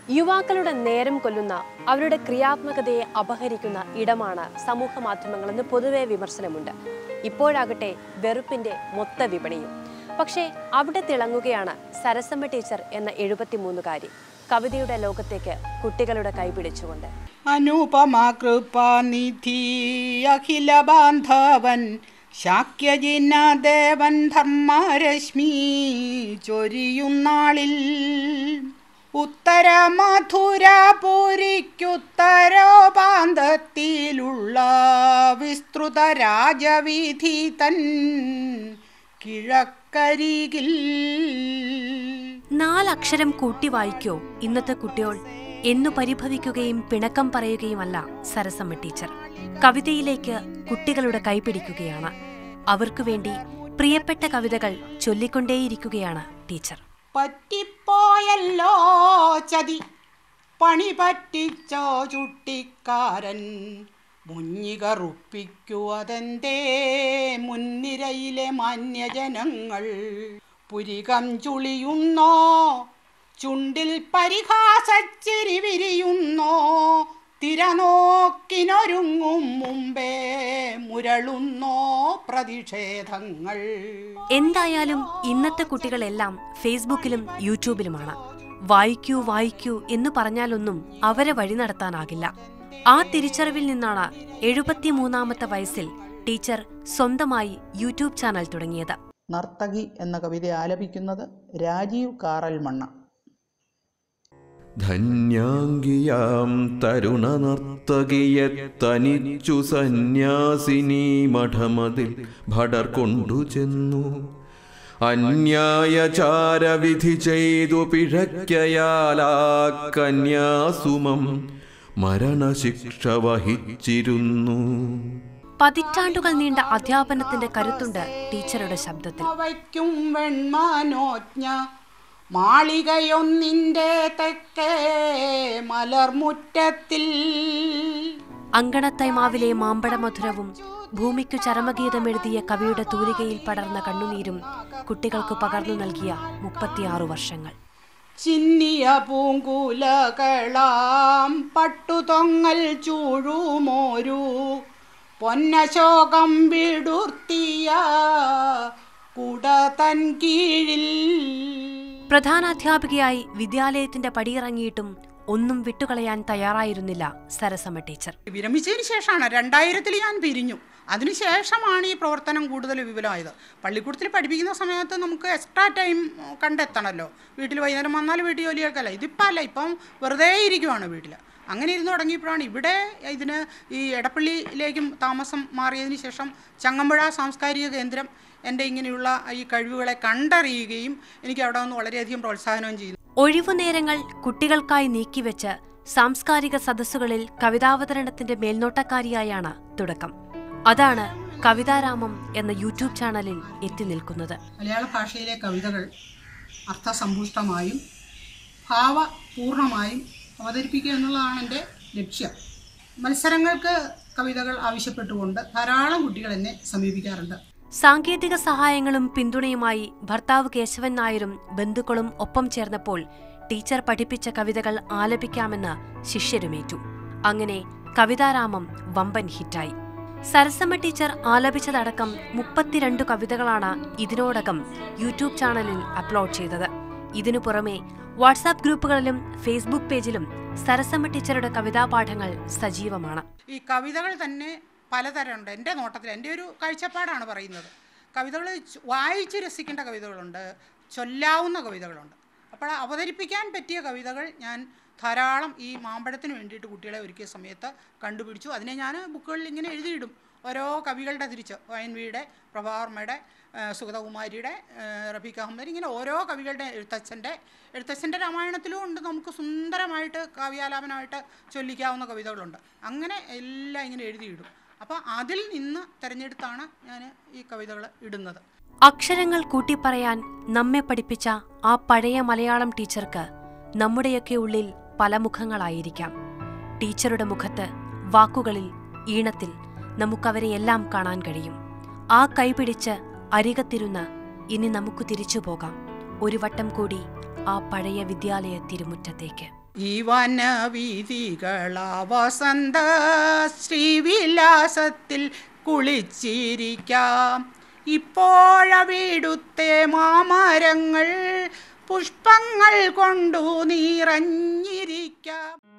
യുവാക്കളുടെ നേരം കൊല്ലുന്ന അവരുടെ ക്രിയാത്മകതയെ അപഹരിക്കുന്ന ഇടമാണ് സമൂഹ മാധ്യമങ്ങളെന്ന് പൊതുവെ വിമർശനമുണ്ട് ഇപ്പോഴാകട്ടെ വെറുപ്പിന്റെ മൊത്ത വിപണിയും പക്ഷേ അവിടെ തിളങ്ങുകയാണ് സരസമ്മ ടീച്ചർ എന്ന എഴുപത്തിമൂന്നുകാരി കവിതയുടെ ലോകത്തേക്ക് കുട്ടികളുടെ കൈപിടിച്ചുകൊണ്ട് അനുപമാ കൃപാനിധി അഖില ബാന്ധവൻ ശാക്യജിനദേവൻ ധർമ്മരശ്മി ചൊരിയുന്നാളിൽ ഉത്തര മധുരപുരിക്കുത്തരോപാന്തത്തിലുള്ള വിസ്തൃത രാജവിധി തൻ കിഴക്കരികിൽ നാലക്ഷരം കൂട്ടി വായിക്കോ ഇന്നത്തെ കുട്ടിയോൾ എന്നു പരിഭവിക്കുകയും പിണക്കം പറയുകയുമല്ല സരസമ്മ ടീച്ചർ കവിതയിലേക്ക് കുട്ടികളുടെ കൈപിടിക്കുകയാണ് അവർക്കു വേണ്ടി പ്രിയപ്പെട്ട കവിതകൾ ചൊല്ലിക്കൊണ്ടേയിരിക്കുകയാണ് ടീച്ചർ പറ്റിപ്പോയല്ലോ ചതി പണി പറ്റിച്ചോ ചുട്ടിക്കാരൻ മുഞ്ഞികറുപ്പിക്കുവതെന്തേ മുൻനിരയിലെ മാന്യജനങ്ങൾ പുരികം ചുളിയുന്നോ ചുണ്ടിൽ പരിഹാസച്ചിരി വിരിയുന്നോ തിരനോക്കിനൊരുങ്ങും മുമ്പേ മുരളുന്നോ പ്രതിഷേധങ്ങൾ എന്തായാലും ഇന്നത്തെ കുട്ടികളെല്ലാം ഫേസ്ബുക്കിലും യൂട്യൂബിലുമാണ് വായിക്കൂ വായിക്കൂ എന്ന് പറഞ്ഞാലൊന്നും അവരെ വഴി നടത്താനാകില്ല ആ തിരിച്ചറിവിൽ നിന്നാണ് എഴുപത്തിമൂന്നാമത്തെ വയസ്സിൽ ടീച്ചർ സ്വന്തമായി യൂട്യൂബ് ചാനൽ തുടങ്ങിയത് നർത്തകി എന്ന കവിത ആലപിക്കുന്നത് രാജീവ് കാറൽമണ്ണ ധന്യാംഗിയാം തരുണനർത്തകിയെ തനിച്ചു സന്യാസിനി മഠമതിൽ ഭടർ കൊണ്ടു ചെന്നു അന്യായചാരവിധി ചെയ്തു പിഴയ്ക്കയാലാ കന്യാസുമം മരണശിക്ഷ വഹിച്ചിരുന്നു പതിറ്റാണ്ടുകൾ നീണ്ട അധ്യാപനത്തിന്റെ കരുത്തുണ്ട് ടീച്ചറുടെ ശബ്ദത്തിൽ വയ്ക്കും വെൺമാനോജ്ഞ മാളികയൊന്നിൻ്റെ തെക്കേ മലർമുറ്റത്തിൽ അങ്കണത്തൈമാവിലെ മാമ്പഴമധുരവും ഭൂമിക്കു ചരമഗീതമെഴുതിയ കവിയുടെ തൂലികയിൽ പടർന്ന കണ്ണുനീരും കുട്ടികൾക്ക് പകർന്നു നൽകിയ മുപ്പത്തിയാറു വർഷങ്ങൾ ചിന്നിയ പൂങ്കുലകളാം പട്ടുതൊങ്ങൽ ചൂഴുമോരു പൊന്നശോകം വിടുർത്തിയ കുട തൻ കീഴിൽ പ്രധാനാധ്യാപികയായി വിദ്യാലയത്തിന്റെ പടിയിറങ്ങിയിട്ടും ഒന്നും വിട്ടുകളയാൻ തയ്യാറായിരുന്നില്ല സരസമ്മ ടീച്ചർ വിരമിച്ചതിന് ശേഷമാണ് രണ്ടായിരത്തിൽ ഞാൻ പിരിഞ്ഞു അതിനുശേഷമാണ് ഈ പ്രവർത്തനം കൂടുതൽ വിപുലമായത് പള്ളിക്കൂടത്തിൽ പഠിപ്പിക്കുന്ന സമയത്ത് നമുക്ക് എക്സ്ട്രാ ടൈം കണ്ടെത്തണമല്ലോ വീട്ടിൽ വൈകുന്നേരം വന്നാൽ വീട്ടിൽ ജോലികൾക്കല്ല ഇതിപ്പോൾ അല്ല ഇപ്പം വെറുതെ ഇരിക്കുവാണ് വീട്ടിൽ അങ്ങനെ ഇരുന്ന് തുടങ്ങിയപ്പോഴാണ് ഇവിടെ ഇതിന് ഈ എടപ്പള്ളിയിലേക്കും താമസം മാറിയതിന് ശേഷം ചങ്ങമ്പുഴ സാംസ്കാരിക കേന്ദ്രം എൻ്റെ ഇങ്ങനെയുള്ള ഈ കഴിവുകളെ കണ്ടറിയുകയും എനിക്ക് അവിടെ നിന്ന് വളരെയധികം പ്രോത്സാഹനവും ചെയ്തു ഒഴിവുനേരങ്ങൾ കുട്ടികൾക്കായി നീക്കിവെച്ച് സാംസ്കാരിക സദസ്സുകളിൽ കവിതാവതരണത്തിന്റെ മേൽനോട്ടക്കാരിയായാണ് തുടക്കം അതാണ് കവിതാരാമം എന്ന യൂട്യൂബ് ചാനലിൽ എത്തി നിൽക്കുന്നത് മലയാള ഭാഷയിലെ കവിതകൾ അർത്ഥസമ്പുഷ്ടമായും ഭാവപൂർണമായും അവതരിപ്പിക്കുക എന്നുള്ളതാണ് എൻ്റെ ലക്ഷ്യം മത്സരങ്ങൾക്ക് കവിതകൾ ആവശ്യപ്പെട്ടുകൊണ്ട് ധാരാളം കുട്ടികൾ എന്നെ സമീപിക്കാറുണ്ട് സാങ്കേതിക സഹായങ്ങളും പിന്തുണയുമായി ഭർത്താവ് കേശവൻ നായരും ബന്ധുക്കളും ഒപ്പം ചേർന്നപ്പോൾ ടീച്ചർ പഠിപ്പിച്ച കവിതകൾ ആലപിക്കാമെന്ന് ശിഷ്യരുമേറ്റു അങ്ങനെ കവിതാരാമം വമ്പൻ ഹിറ്റായി സരസമ്മ ടീച്ചർ ആലപിച്ചതടക്കം മുപ്പത്തിരണ്ട് കവിതകളാണ് ഇതിനോടകം യൂട്യൂബ് ചാനലിൽ അപ്ലോഡ് ചെയ്തത് ഇതിനു പുറമെ വാട്സാപ്പ് ഗ്രൂപ്പുകളിലും ഫേസ്ബുക്ക് പേജിലും സരസമ്മ ടീച്ചറുടെ കവിതാപാഠങ്ങൾ സജീവമാണ് ഈ കവിതകൾ തന്നെ പലതരമുണ്ട് എൻ്റെ നോട്ടത്തിൽ എൻ്റെ ഒരു കാഴ്ചപ്പാടാണ് പറയുന്നത് കവിതകൾ ച് വായിച്ച് രസിക്കേണ്ട കവിതകളുണ്ട് ചൊല്ലാവുന്ന കവിതകളുണ്ട് അപ്പോൾ അവതരിപ്പിക്കാൻ പറ്റിയ കവിതകൾ ഞാൻ ധാരാളം ഈ മാമ്പഴത്തിന് വേണ്ടിയിട്ട് കുട്ടികളെ ഒരുക്കിയ സമയത്ത് കണ്ടുപിടിച്ചു അതിനെ ഞാൻ ബുക്കുകളിൽ ഇങ്ങനെ എഴുതിയിടും ഓരോ കവികളുടെ തിരിച്ച് വയൻവിയുടെ പ്രഭാവർമ്മയുടെ സുഗതകുമാരിയുടെ റഫീഖ് അഹമ്മദ് ഇങ്ങനെ ഓരോ കവികളുടെ എഴുത്തച്ഛൻ്റെ എഴുത്തച്ഛൻ്റെ രാമായണത്തിലും ഉണ്ട് നമുക്ക് സുന്ദരമായിട്ട് കാവ്യാലാപനമായിട്ട് ചൊല്ലിക്കാവുന്ന കവിതകളുണ്ട് അങ്ങനെ എല്ലാം ഇങ്ങനെ എഴുതിയിടും അപ്പോൾ അതിൽ നിന്ന് തിരഞ്ഞെടുത്താണ് ഞാൻ ഈ കവിതകൾ ഇടുന്നത് അക്ഷരങ്ങൾ കൂട്ടിപ്പറയാൻ നമ്മെ പഠിപ്പിച്ച ആ പഴയ മലയാളം ടീച്ചർക്ക് നമ്മുടെയൊക്കെ ഉള്ളിൽ പല മുഖങ്ങളായിരിക്കാം ടീച്ചറുടെ മുഖത്ത് വാക്കുകളിൽ ഈണത്തിൽ നമുക്കവരെ എല്ലാം കാണാൻ കഴിയും ആ കൈപിടിച്ച് അരികത്തിരുന്ന് ഇനി നമുക്ക് തിരിച്ചു പോകാം ഒരു വട്ടം കൂടി ആ പഴയ വിദ്യാലയ തിരുമുറ്റത്തേക്ക് ഈ വനവീതികളാ വസന്ത ശ്രീവിലാസത്തിൽ കുളിച്ചിരിക്കാം ഇപ്പോഴവിടുത്തെ മാമരങ്ങൾ പുഷ്പങ്ങൾ കൊണ്ടു നിറഞ്ഞിരിക്കാം